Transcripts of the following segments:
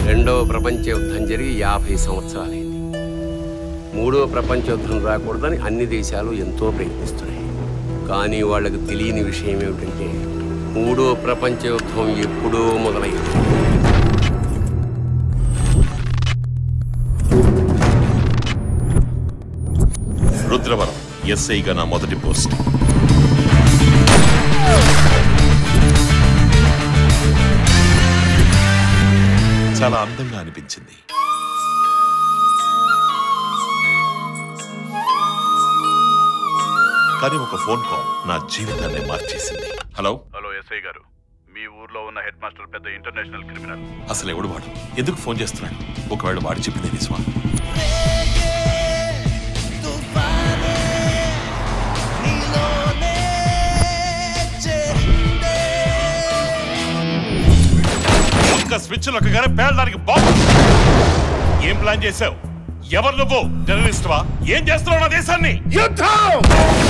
రెండవ ప్రపంచ యుద్ధం జరిగి యాభై సంవత్సరాలైంది మూడవ ప్రపంచ యుద్ధం రాకూడదని అన్ని దేశాలు ఎంతో ప్రయత్నిస్తున్నాయి కానీ వాళ్ళకి తెలియని విషయం ఏమిటంటే మూడో ప్రపంచ యుద్ధం ఎప్పుడో మొదలైంది రుద్రవరం ఎస్ఐగా నా మొదటి పోస్ట్ చాలా అందంగా అనిపించింది కానీ ఒక ఫోన్ కాల్ నా జీవితాన్ని మార్చేసింది హలో హలో ఎస్ఐ గారు మీ ఊర్లో ఉన్న హెడ్ మాస్టర్ పెద్ద ఇంటర్నేషనల్ క్రిమినల్ అసలు ఎవడు వాడు ఎందుకు ఫోన్ చేస్తున్నాడు ఒకవేళ వాడు చెప్పింది నిజమా ఒక్క స్విచ్ లొక్కగానే పేలడానికి బాబు ఏం ప్లాన్ చేసావు ఎవరు నువ్వు టెర్రరిస్ట్ వా ఏం చేస్తున్నావు నా దేశాన్ని యుద్ధం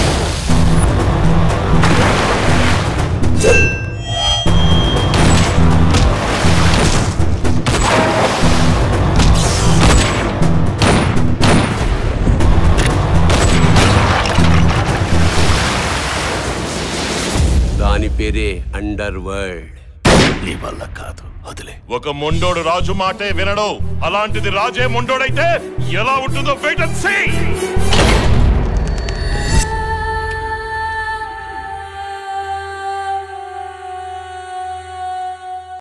దాని పేరే అండర్ వరల్డ్ నీ వల్ల కాదు వదిలే ఒక మొండోడు రాజు మాటే వినడు అలాంటిది రాజే మొండోడైతే ఎలా ఉంటుందో వెయిట్ అండ్ సీ